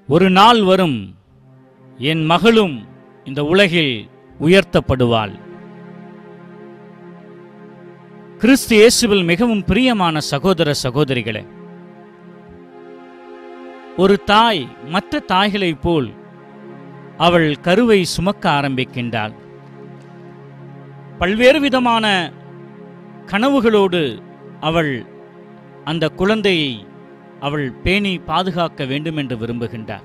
ஒரு நாள் வரும் என் மகளும் இந்த உலகில் உயர்த்தப்படுவாள் கிறிஸ்து இயேசுவில் மிகவும் பிரியமான சகோதர சகோதரிகளே ஒரு தாய் மற்ற தாய்களைப் போல் அவள் கருவை சுமக்க ஆரம்பிக்கின்றாள் பல்வேறு விதமான கனவுகளோடு அவள் அந்த குழந்தையை அவள் பேணி பாதுகாக்க வேண்டும் என்று விரும்புகின்றார்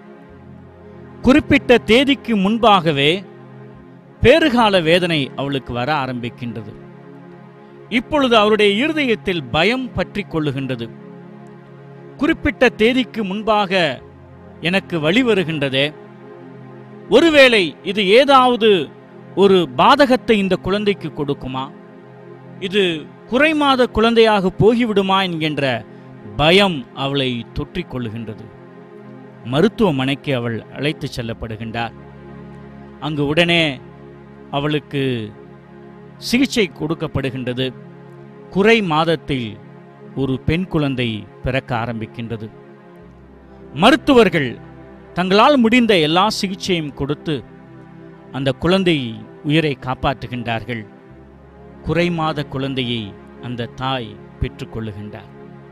குறிப்பிட்ட தேதிக்கு முன்பாகவே பேறுகால வேதனை அவளுக்கு வர ஆரம்பிக்கின்றது இப்பொழுது அவருடைய இருதயத்தில் பயம் பற்றி கொள்ளுகின்றது குறிப்பிட்ட தேதிக்கு முன்பாக எனக்கு வழி வருகின்றதே ஒருவேளை இது ஏதாவது ஒரு பாதகத்தை இந்த குழந்தைக்கு கொடுக்குமா இது குறைமாத குழந்தையாக போகிவிடுமா என்கின்ற பயம் அவளை தொற்றிக் கொள்ளுகின்றது மருத்துவமனைக்கு அவள் அழைத்துச் செல்லப்படுகின்றார் அங்கு உடனே அவளுக்கு சிகிச்சை கொடுக்கப்படுகின்றது குறை மாதத்தில் ஒரு பெண் குழந்தை பிறக்க ஆரம்பிக்கின்றது மருத்துவர்கள் தங்களால் முடிந்த எல்லா சிகிச்சையும் கொடுத்து அந்த குழந்தை உயிரை காப்பாற்றுகின்றார்கள் குறைமாத குழந்தையை அந்த தாய் பெற்றுக்கொள்ளுகின்றார்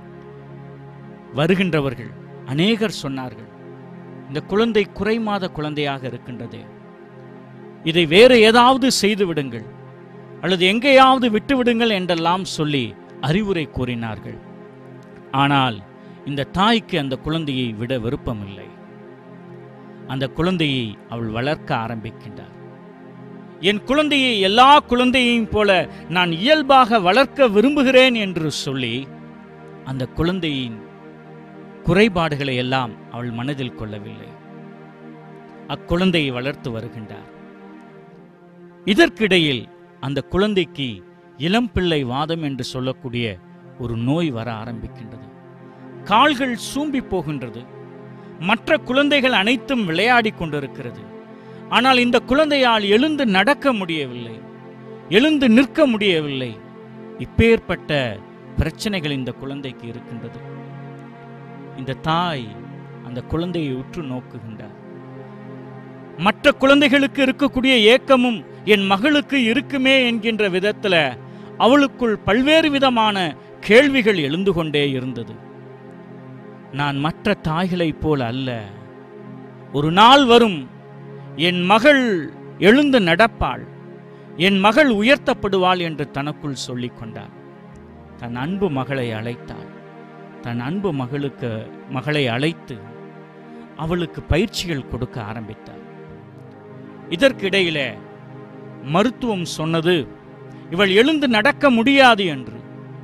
வருகின்றவர்கள் அநேகர் சொன்னார்கள் இந்த குழந்தை குறைமாத குழந்தையாக இருக்கின்றது இதை வேறு ஏதாவது செய்து விடுங்கள் அல்லது எங்கேயாவது விட்டு விடுங்கள் என்றெல்லாம் சொல்லி அறிவுரை கூறினார்கள் ஆனால் இந்த தாய்க்கு அந்த குழந்தையை விட விருப்பமில்லை அந்த குழந்தையை அவள் வளர்க்க ஆரம்பிக்கின்றார் என் குழந்தையை எல்லா குழந்தையையும் போல நான் இயல்பாக வளர்க்க விரும்புகிறேன் என்று சொல்லி அந்த குழந்தையின் குறைபாடுகளை எல்லாம் அவள் மனதில் கொள்ளவில்லை அக்குழந்தையை வளர்த்து வருகின்றார் இதற்கிடையில் அந்த குழந்தைக்கு இளம்பிள்ளை வாதம் என்று சொல்லக்கூடிய ஒரு நோய் வர ஆரம்பிக்கின்றது கால்கள் சூம்பி போகின்றது மற்ற குழந்தைகள் அனைத்தும் விளையாடி கொண்டிருக்கிறது ஆனால் இந்த குழந்தையால் எழுந்து நடக்க முடியவில்லை எழுந்து நிற்க முடியவில்லை இப்பேற்பட்ட பிரச்சனைகள் இந்த குழந்தைக்கு இருக்கின்றது இந்த தாய் அந்த குழந்தையை உற்று நோக்குகின்றார் மற்ற குழந்தைகளுக்கு இருக்கக்கூடிய ஏக்கமும் என் மகளுக்கு இருக்குமே என்கின்ற விதத்துல அவளுக்குள் பல்வேறு விதமான கேள்விகள் எழுந்து கொண்டே இருந்தது நான் மற்ற தாய்களைப் போல அல்ல ஒரு நாள் வரும் என் மகள் எழுந்து நடப்பாள் என் மகள் உயர்த்தப்படுவாள் என்று தனக்குள் சொல்லிக் கொண்டார் தன் அன்பு மகளை அழைத்தாள் தன் அன்பு மகளுக்கு மகளை அழைத்து அவளுக்கு பயிற்சிகள் கொடுக்க ஆரம்பித்தார் இதற்கிடையிலே மருத்துவம் சொன்னது இவள் எழுந்து நடக்க முடியாது என்று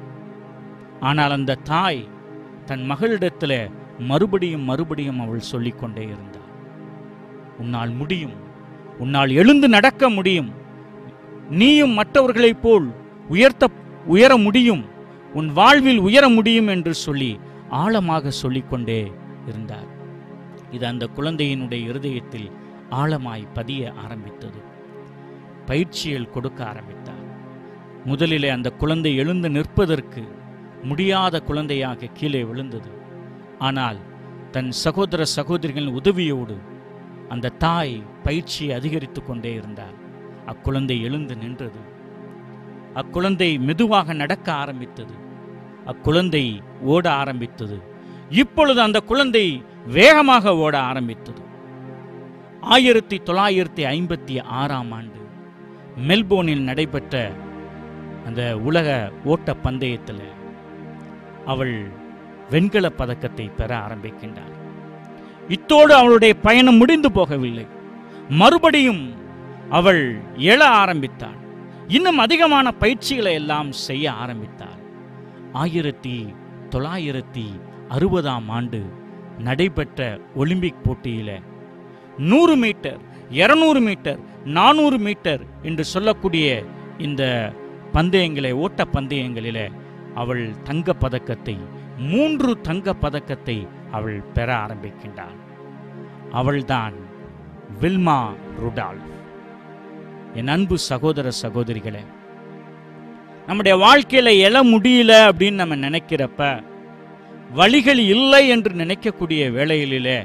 ஆனால் அந்த தாய் தன் மகளிடத்தில் மறுபடியும் மறுபடியும் அவள் சொல்லிக்கொண்டே இருந்தாள் உன்னால் முடியும் உன்னால் எழுந்து நடக்க முடியும் நீயும் மற்றவர்களைப் போல் உயர்த்த உயர முடியும் உன் வாழ்வில் உயர முடியும் என்று சொல்லி ஆழமாக சொல்லிக்கொண்டே இருந்தார் இது அந்த குழந்தையினுடைய இருதயத்தில் ஆழமாய் பதிய ஆரம்பித்தது பயிற்சிகள் கொடுக்க ஆரம்பித்தார் முதலிலே அந்த குழந்தை எழுந்து நிற்பதற்கு முடியாத குழந்தையாக கீழே விழுந்தது ஆனால் தன் சகோதர சகோதரிகளின் உதவியோடு அந்த தாய் பயிற்சியை அதிகரித்து கொண்டே இருந்தார் அக்குழந்தை எழுந்து நின்றது அக்குழந்தை மெதுவாக நடக்க ஆரம்பித்தது அக்குழந்தை ஓட ஆரம்பித்தது இப்பொழுது அந்த குழந்தை வேகமாக ஓட ஆரம்பித்தது ஆயிரத்தி தொள்ளாயிரத்தி ஐம்பத்தி ஆறாம் ஆண்டு மெல்போர்னில் நடைபெற்ற அந்த உலக ஓட்ட பந்தயத்தில் அவள் வெண்கல பதக்கத்தை பெற ஆரம்பிக்கின்றார் இத்தோடு அவளுடைய பயணம் முடிந்து போகவில்லை மறுபடியும் அவள் எழ ஆரம்பித்தாள் இன்னும் அதிகமான பயிற்சிகளை எல்லாம் செய்ய ஆரம்பித்தாள் ஆயிரத்தி தொள்ளாயிரத்தி அறுபதாம் ஆண்டு நடைபெற்ற ஒலிம்பிக் போட்டியில நூறு மீட்டர் இருநூறு மீட்டர் நானூறு மீட்டர் என்று சொல்லக்கூடிய இந்த பந்தயங்களை ஓட்ட பந்தயங்களில அவள் தங்க பதக்கத்தை மூன்று தங்க பதக்கத்தை அவள் பெற ஆரம்பிக்கின்றாள் அவள்தான் வில்மா ருடால்ஃப் என் அன்பு சகோதர சகோதரிகளே நம்முடைய வாழ்க்கையில எழ முடியல அப்படின்னு நம்ம நினைக்கிறப்ப வழிகள் இல்லை என்று நினைக்கக்கூடிய வேளையிலே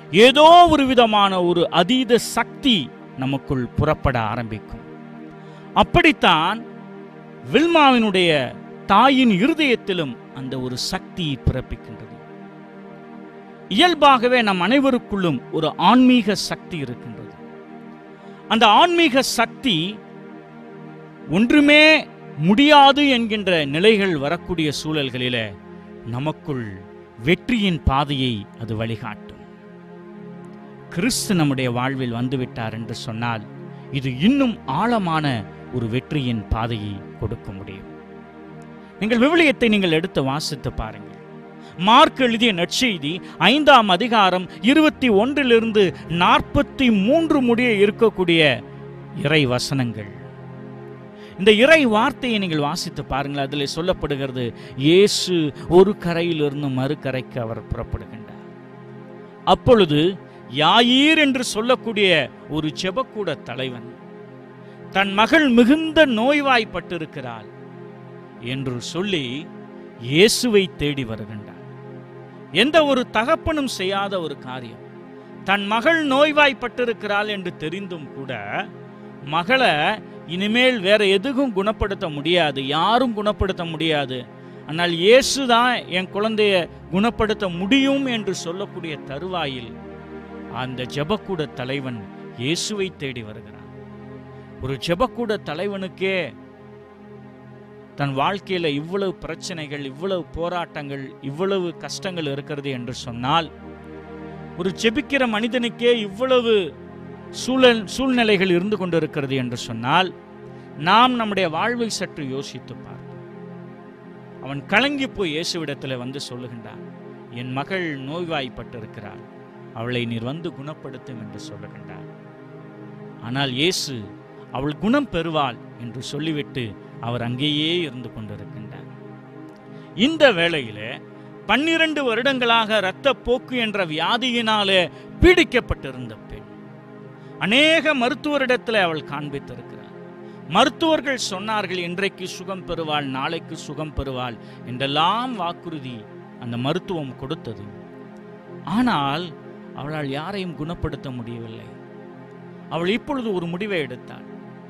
ஏதோ ஒரு விதமான ஒரு அதீத சக்தி நமக்குள் புறப்பட ஆரம்பிக்கும் அப்படித்தான் வில்மாவினுடைய தாயின் இருதயத்திலும் அந்த ஒரு சக்தி பிறப்பிக்கின்றது இயல்பாகவே நம் அனைவருக்குள்ளும் ஒரு ஆன்மீக சக்தி இருக்கின்றது அந்த ஆன்மீக சக்தி ஒன்றுமே முடியாது என்கின்ற நிலைகள் வரக்கூடிய சூழல்களில நமக்குள் வெற்றியின் பாதையை அது வழிகாட்டும் கிறிஸ்து நம்முடைய வாழ்வில் வந்துவிட்டார் என்று சொன்னால் இது இன்னும் ஆழமான ஒரு வெற்றியின் பாதையை கொடுக்க முடியும் நீங்கள் விவிலியத்தை நீங்கள் எடுத்து வாசித்து பாருங்கள் மார்க் எழுதிய நற்செய்தி ஐந்தாம் அதிகாரம் இருபத்தி ஒன்றிலிருந்து நாற்பத்தி மூன்று முடிய இருக்கக்கூடிய இறை வசனங்கள் இந்த இறை வார்த்தையை நீங்கள் வாசித்து பாருங்கள் அதில் சொல்லப்படுகிறது இயேசு ஒரு கரையிலிருந்து மறுகரைக்கு அவர் புறப்படுகின்றார் அப்பொழுது யாயீர் என்று சொல்லக்கூடிய ஒரு ஜெபக்கூட தலைவன் தன் மகள் மிகுந்த நோய்வாய்ப்பட்டிருக்கிறாள் என்று சொல்லி இயேசுவை தேடி வருகின்றார் எந்த ஒரு தகப்பனும் செய்யாத ஒரு காரியம் தன் மகள் நோய்வாய்ப்பட்டிருக்கிறாள் என்று தெரிந்தும் கூட மகளை இனிமேல் வேற எதுக்கும் குணப்படுத்த முடியாது யாரும் குணப்படுத்த முடியாது ஆனால் இயேசு தான் என் குழந்தைய குணப்படுத்த முடியும் என்று சொல்லக்கூடிய தருவாயில் அந்த ஜெபக்கூட தலைவன் இயேசுவை தேடி வருகிறான் ஒரு ஜெபக்கூட தலைவனுக்கே தன் வாழ்க்கையில இவ்வளவு பிரச்சனைகள் இவ்வளவு போராட்டங்கள் இவ்வளவு கஷ்டங்கள் இருக்கிறது என்று சொன்னால் ஒரு ஜெபிக்கிற மனிதனுக்கே இவ்வளவு சூழல் சூழ்நிலைகள் இருந்து கொண்டிருக்கிறது என்று சொன்னால் நாம் நம்முடைய வாழ்வை சற்று யோசித்து பார்ப்போம் அவன் கலங்கி போய் இயேசுவிடத்தில் வந்து சொல்லுகின்றான் என் மகள் நோய்வாய்ப்பட்டிருக்கிறாள் அவளை நீர் வந்து குணப்படுத்தும் என்று சொல்லுகின்றார் ஆனால் இயேசு அவள் குணம் பெறுவாள் என்று சொல்லிவிட்டு அவர் அங்கேயே இருந்து கொண்டிருக்கின்றார் இந்த வேளையிலே பன்னிரண்டு வருடங்களாக இரத்த போக்கு என்ற வியாதியினாலே பீடிக்கப்பட்டிருந்த பெண் அநேக மருத்துவரிடத்தில் அவள் காண்பித்திருக்கிறார் மருத்துவர்கள் சொன்னார்கள் இன்றைக்கு சுகம் பெறுவாள் நாளைக்கு சுகம் பெறுவாள் என்றெல்லாம் வாக்குறுதி அந்த மருத்துவம் கொடுத்தது ஆனால் அவளால் யாரையும் குணப்படுத்த முடியவில்லை அவள் இப்பொழுது ஒரு முடிவை எடுத்தாள்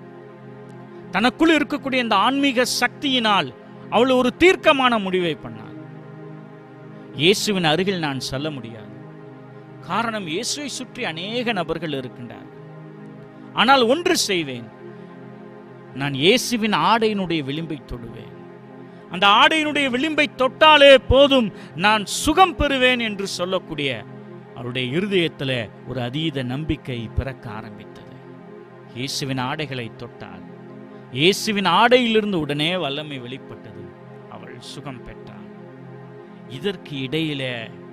தனக்குள் இருக்கக்கூடிய இந்த ஆன்மீக சக்தியினால் அவள் ஒரு தீர்க்கமான முடிவை பண்ணாள் இயேசுவின் அருகில் நான் செல்ல முடியாது காரணம் இயேசுவை சுற்றி அநேக நபர்கள் இருக்கின்றார்கள் ஆனால் ஒன்று செய்வேன் நான் இயேசுவின் ஆடையினுடைய விளிம்பை தொடுவேன் அந்த ஆடையினுடைய விளிம்பை தொட்டாலே போதும் நான் சுகம் பெறுவேன் என்று சொல்லக்கூடிய அவருடைய இருதயத்தில் ஒரு அதீத நம்பிக்கை பிறக்க ஆரம்பித்தது இயேசுவின் ஆடைகளை தொட்டால் இயேசுவின் ஆடையிலிருந்து உடனே வல்லமை வெளிப்பட்டது அவள் சுகம் பெற்றாள் இதற்கு இடையிலே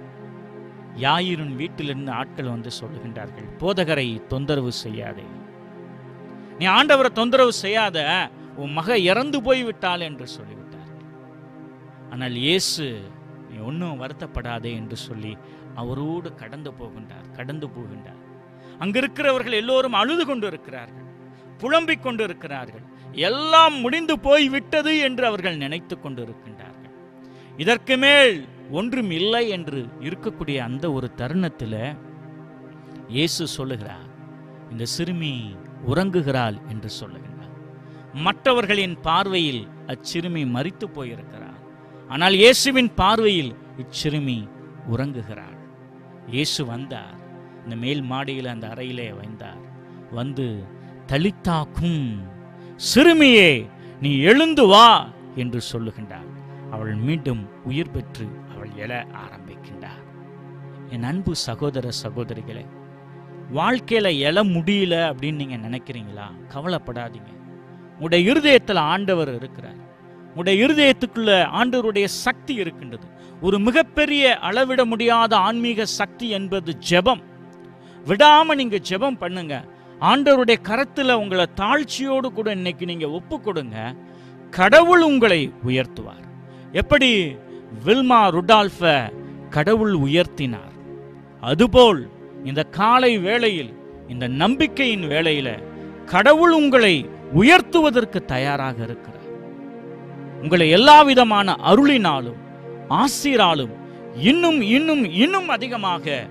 யாயிரின் வீட்டிலிருந்து ஆட்கள் வந்து சொல்லுகின்றார்கள் போதகரை தொந்தரவு செய்யாதே நீ ஆண்டவரை தொந்தரவு செய்யாத உன் மக இறந்து போய் விட்டாள் என்று சொல்லிவிட்டார்கள் ஆனால் இயேசு நீ ஒன்றும் வருத்தப்படாதே என்று சொல்லி அவரோடு கடந்து போகின்றார் கடந்து போகின்றார் அங்கிருக்கிறவர்கள் எல்லோரும் அழுது கொண்டு இருக்கிறார்கள் புலம்பிக் கொண்டு இருக்கிறார்கள் எல்லாம் முடிந்து போய் விட்டது என்று அவர்கள் நினைத்து கொண்டு இருக்கின்றார்கள் இதற்கு மேல் ஒன்றும் இல்லை என்று இருக்கக்கூடிய அந்த ஒரு தருணத்தில் இயேசு சொல்லுகிறார் இந்த சிறுமி உறங்குகிறாள் என்று சொல்லுகின்றார் மற்றவர்களின் பார்வையில் அச்சிறுமி மரித்து போயிருக்கிறார் ஆனால் இயேசுவின் பார்வையில் இச்சிறுமி உறங்குகிறாள் இயேசு வந்தார் இந்த மேல் மாடியில் அந்த அறையிலே வந்தார் வந்து தலித்தாக்கும் சிறுமியே நீ எழுந்து வா என்று சொல்லுகின்றார் அவள் மீண்டும் உயிர் பெற்று அவள் எழ ஆரம்பிக்கின்றார் என் அன்பு சகோதர சகோதரிகளே வாழ்க்கையில எழ முடியல அப்படின்னு நீங்க நினைக்கிறீங்களா கவலைப்படாதீங்க உடைய இருதயத்தில் ஆண்டவர் இருக்கிறார் உடைய இருதயத்துக்குள்ள ஆண்டவருடைய சக்தி இருக்கின்றது ஒரு மிகப்பெரிய அளவிட முடியாத ஆன்மீக சக்தி என்பது ஜெபம் விடாம நீங்க ஜெபம் பண்ணுங்க ஆண்டவருடைய கரத்துல உங்களை தாழ்ச்சியோடு கூட இன்னைக்கு நீங்க ஒப்பு கொடுங்க கடவுள் உங்களை உயர்த்துவார் எப்படி வில்மா ருடால்ஃப கடவுள் உயர்த்தினார் அதுபோல் இந்த காலை வேளையில் இந்த நம்பிக்கையின் வேளையில கடவுள் உங்களை உயர்த்துவதற்கு தயாராக இருக்கிறார் உங்களை எல்லா விதமான அருளினாலும் ஆசீராலும் இன்னும் இன்னும் இன்னும் அதிகமாக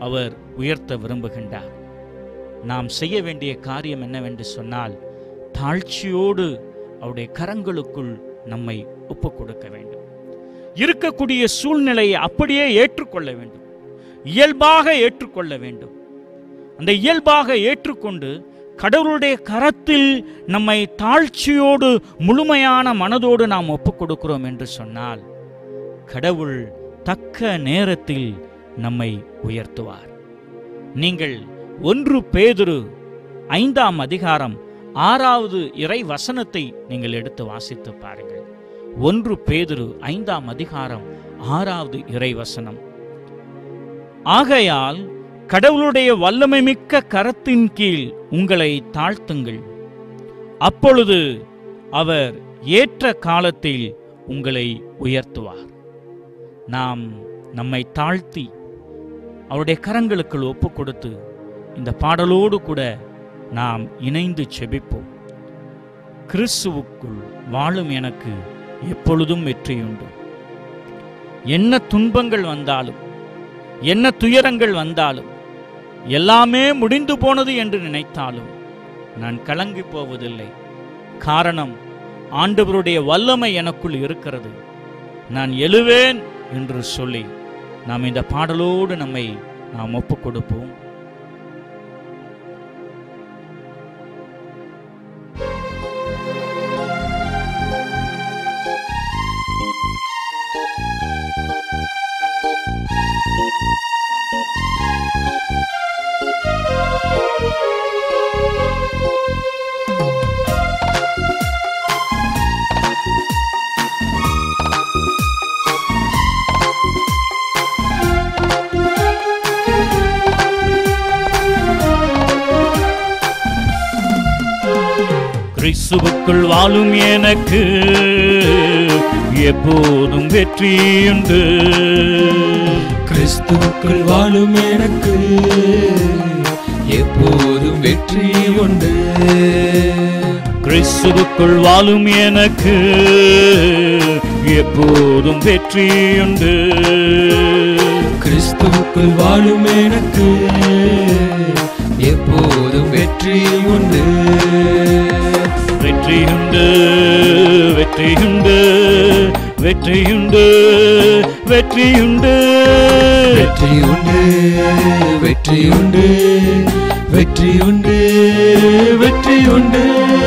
அவர் உயர்த்த விரும்புகின்றார் நாம் செய்ய வேண்டிய காரியம் என்னவென்று சொன்னால் தாழ்ச்சியோடு அவருடைய கரங்களுக்குள் நம்மை ஒப்புக் கொடுக்க வேண்டும் இருக்கக்கூடிய சூழ்நிலையை அப்படியே ஏற்றுக்கொள்ள வேண்டும் இயல்பாக ஏற்றுக்கொள்ள வேண்டும் அந்த இயல்பாக ஏற்றுக்கொண்டு கடவுளுடைய கரத்தில் நம்மை தாழ்ச்சியோடு முழுமையான மனதோடு நாம் ஒப்புக் கொடுக்கிறோம் என்று சொன்னால் கடவுள் தக்க நேரத்தில் நம்மை உயர்த்துவார் நீங்கள் ஒன்று பேதுரு ஐந்தாம் அதிகாரம் ஆறாவது இறை வசனத்தை நீங்கள் எடுத்து வாசித்து பாருங்கள் ஒன்று பேதுரு ஐந்தாம் அதிகாரம் ஆறாவது இறை வசனம் ஆகையால் கடவுளுடைய வல்லமை மிக்க கரத்தின் கீழ் உங்களை தாழ்த்துங்கள் அப்பொழுது அவர் ஏற்ற காலத்தில் உங்களை உயர்த்துவார் நாம் நம்மை தாழ்த்தி அவருடைய கரங்களுக்குள் ஒப்பு கொடுத்து இந்த பாடலோடு கூட நாம் இணைந்து செபிப்போம் கிறிஸ்துவுக்குள் வாழும் எனக்கு எப்பொழுதும் வெற்றியுண்டு என்ன துன்பங்கள் வந்தாலும் என்ன துயரங்கள் வந்தாலும் எல்லாமே முடிந்து போனது என்று நினைத்தாலும் நான் கலங்கி போவதில்லை காரணம் ஆண்டவருடைய வல்லமை எனக்குள் இருக்கிறது நான் எழுவேன் என்று சொல்லி நாம் இந்த பாடலோடு நம்மை நாம் ஒப்புக் கொடுப்போம் கிறிஸ்துவுக்குள் வாழும் எனக்கு எப்போதும் வெற்றியுண்டு கிறிஸ்துவுக்குள் வாழும் எனக்கு எப்போதும் வெற்றி உண்டு கிறிஸ்துவுக்குள் வாழும் எனக்கு எப்போதும் வெற்றியுண்டு கிறிஸ்துவுக்குள் வாழும் எனக்கு எப்போதும் வெற்றி உண்டு வெற்றியுண்டு வெற்றியுண்டு வெற்றியுண்டு வெற்றியுண்டு வெற்றி உண்டு வெற்றி உண்டு வெற்றி உண்டு வெற்றி உண்டு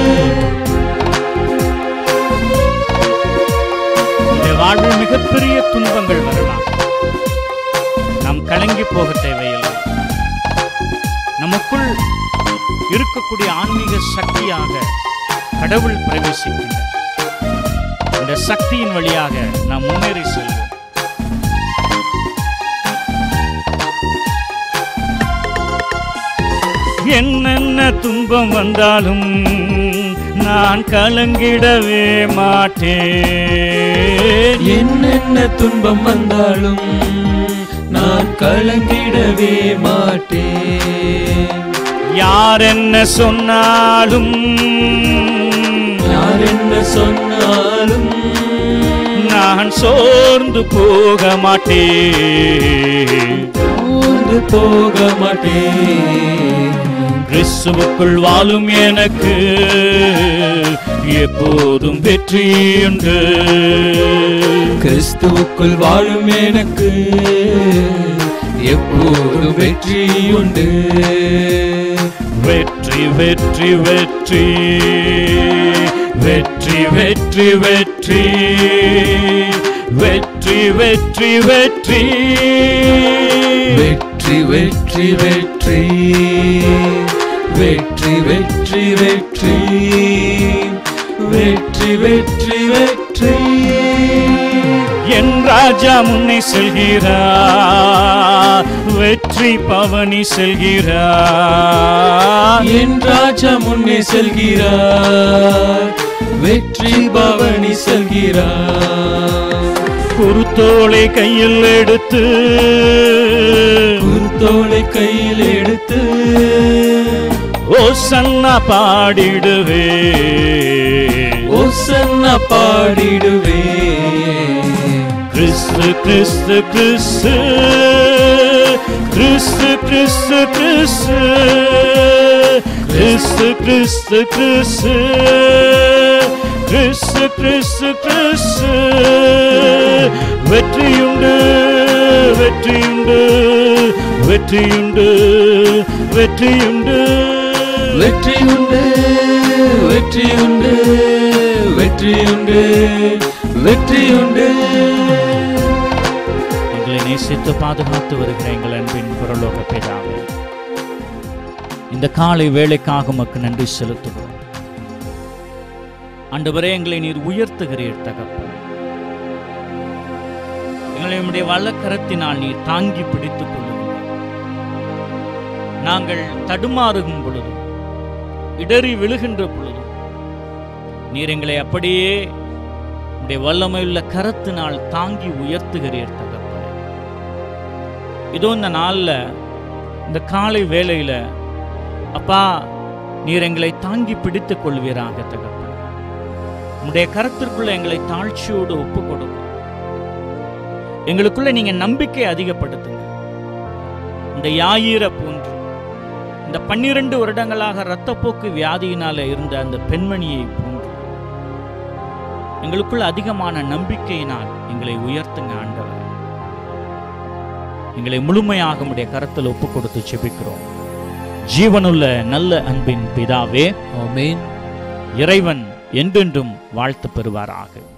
இந்த வாழ்வில் மிகப்பெரிய துன்பங்கள் வரலாம் நாம் கலங்கி போக தேவையில்லை நமக்குள் இருக்கக்கூடிய ஆன்மீக சக்தியாக கடவுள் பிரவேசிக்கின்றார் இந்த சக்தியின் வழியாக நாம் முன்னேறி செல்வோம் என்னென்ன துன்பம் வந்தாலும் நான் கலங்கிடவே மாட்டேன் என்னென்ன துன்பம் வந்தாலும் நான் கலங்கிடவே மாட்டேன் யார் என்ன சொன்னாலும் யார் என்ன சொன்னாலும் நான் சோர்ந்து போக மாட்டேன் சோர்ந்து போக மாட்டேன் கிறிஸ்துவுக்குள் வாழும் எனக்கு எப்போதும் வெற்றியுண்டு கிறிஸ்துவுக்குள் வாழும் எனக்கு எப்போதும் வெற்றி உண்டு வெற்றி வெற்றி வெற்றி வெற்றி வெற்றி வெற்றி வெற்றி வெற்றி வெற்றி வெற்றி வெற்றி வெற்றி வெற்றி வெற்றி வெற்றி வெற்றி வெற்றி வெற்றி என் ராஜா முன்னே செல்கிறார் வெற்றி பவனி செல்கிறார் என் ராஜா முன்னே செல்கிறார் வெற்றி பவனி செல்கிறார் குருத்தோலை கையில் எடுத்து குருத்தோலை கையில் எடுத்து ஓ சன்னா பாடிடுவே ஒசன்ன பாடிடுவே கிறிஸ்து கிறிஸ்து கிறிஸ்து கிறிஸ்து கிறிஸ்து கிறிஸ்து கிறிஸ்து கிறிஸ்து கிறிஸ்து கிறிஸ்து கிறிஸ்து கிறிஸ்து வெற்றியுண்டு வெற்றியுண்டு வெற்றியுண்டு வெற்றியுண்டு வெற்றியுண்டு வெற்றியுண்டு வெற்றியுண்டு வெற்றியுண்டு எங்களை நேசித்து பாதுகாத்து வருகிற எங்கள் அன்பின் குரலோக பிதாவே இந்த காலை வேலைக்காக உமக்கு நன்றி செலுத்துகிறோம் ஆண்டவரே எங்களை நீர் உயர்த்துகிறீர் தகப்பன் எங்களை உம்முடைய வல்லக்கரத்தினால் நீர் தாங்கி பிடித்துக் கொள்ளுங்கள் நாங்கள் தடுமாறும் பொழுதும் இடறி விழுகின்ற பொழுதும் நீர் எங்களை அப்படியே உடைய வல்லமையுள்ள கரத்தினால் தாங்கி உயர்த்துகிறீர் தகப்பனே இதோ இந்த நாள்ல இந்த காலை வேளையில அப்பா நீர் எங்களை தாங்கி பிடித்துக் கொள்வீராக தகப்பனே உடைய கரத்திற்குள்ள எங்களை தாழ்ச்சியோடு ஒப்பு கொடுங்க எங்களுக்குள்ள நீங்க நம்பிக்கை அதிகப்படுத்துங்க இந்த யாயிர போன்று இந்த பன்னிரண்டு வருடங்களாக இரத்தப்போக்கு வியாதியினால இருந்த அந்த பெண்மணியை போன்று எங்களுக்குள்ள அதிகமான நம்பிக்கையினால் எங்களை உயர்த்துங்க ஆண்டவர் எங்களை முழுமையாக உடைய கரத்தில் ஒப்பு கொடுத்து செபிக்கிறோம் ஜீவனுள்ள நல்ல அன்பின் பிதாவே ஆமென் இறைவன் என்றென்றும் வாழ்த்து பெறுவாராக